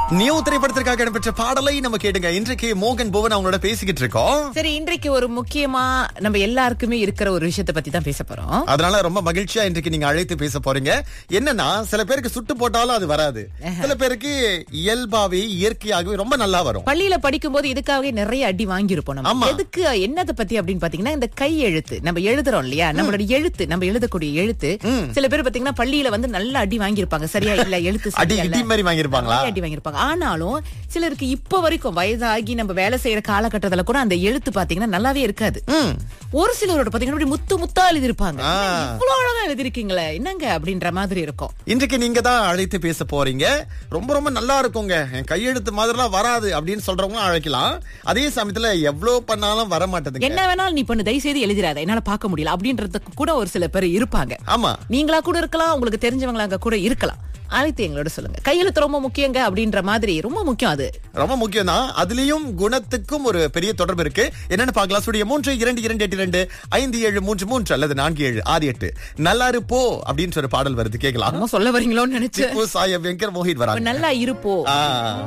New திரைப்படத்திற்காக இடம்பெற்ற பாடலை நம்ம கேட்டுங்க இன்றைக்கு மோகன் புவன் அவங்களோட பேசிக்கிட்டு இருக்கோம் சரி இன்றைக்கு ஒரு முக்கியமா நம்ம எல்லாருக்குமே இருக்கிற ஒரு விஷயத்தை பத்தி தான் பேச போறோம் அதனால ரொம்ப மகிழ்ச்சியா இன்றைக்கு நீங்க அழைத்து பேச போறீங்க என்னன்னா சில பேருக்கு சுட்டு போட்டாலும் அது வராது சில பேருக்கு இயல்பாவே இயற்கையாகவே ரொம்ப நல்லா வரும் பள்ளியில படிக்கும்போது இதுக்காகவே நிறைய அடி வாங்கியிருப்போம் நம்ம ஆமா. எதுக்கு என்னத்தை பத்தி அப்படின்னு பாத்தீங்கன்னா இந்த கை எழுத்து நம்ம எழுதுறோம் இல்லையா நம்மளோட எழுத்து நம்ம எழுதக்கூடிய எழுத்து சில பேர் பாத்தீங்கன்னா பள்ளியில வந்து நல்ல அடி வாங்கியிருப்பாங்க சரியா இல்ல எழுத்து அடி சரியா இடி இல்ல. மாதிரி வாங்கியிருப்பாங்களா நிறைய அடி வாங்கியிருப்பாங்க ஆனாலும் சிலருக்கு இப்ப வரைக்கும் வயதாகி நம்ம வேலை செய்யற காலகட்டத்துல கூட அந்த எழுத்து பாத்தீங்கன்னா நல்லாவே இருக்காது ஒரு சிலரோட பாத்தீங்கன்னா இப்படி முத்து முத்தா எழுதிருப்பாங்க ஆ. இவ்வளவு அழகா எழுதிருக்கீங்களே என்னங்க அப்படின்ற மாதிரி இருக்கும் இன்றைக்கு நீங்க தான் அழைத்து பேச போறீங்க ரொம்ப ரொம்ப நல்லா இருக்குங்க என் கையெழுத்து மாதிரிலாம் வராது அப்படின்னு சொல்றவங்களும் அழைக்கலாம் அதே சமயத்துல எவ்வளவு பண்ணாலும் வர மாட்டேதுங்க என்ன வேணாலும் நீ பண்ணு தயவு செய்து எழுதிராத என்னால பார்க்க முடியல அப்படின்றதுக்கு கூட ஒரு சில பேர் இருப்பாங்க ஆமா நீங்களா கூட இருக்கலாம் உங்களுக்கு தெரிஞ்சவங்களாக கூட இருக்கலாம் அழைத்து எங்களோட சொல்லுங்க கையெழுத்து ரொம்ப முக்கியங்க அப்படின்ற மாதிரி ரொம்ப முக்கியம் அது ரொம்ப முக்கியம் தான் அதுலயும் குணத்துக்கும் ஒரு பெரிய தொடர்பு இருக்கு என்னன்னு பார்க்கலாம் ஸ்டுடியோ மூன்று இரண்டு இரண்டு எட்டு இரண்டு ஐந்து ஏழு மூன்று மூன்று அல்லது நான்கு ஏழு ஆறு எட்டு நல்லாரு போ அப்படின்னு ஒரு பாடல் வருது கேட்கலாம் என்னமோ சொல்ல வரீங்களோன்னு நினைச்சு திப்பு சாய வெங்கர் மோஹித் வராங்க நல்லா இருப்போ ஆ.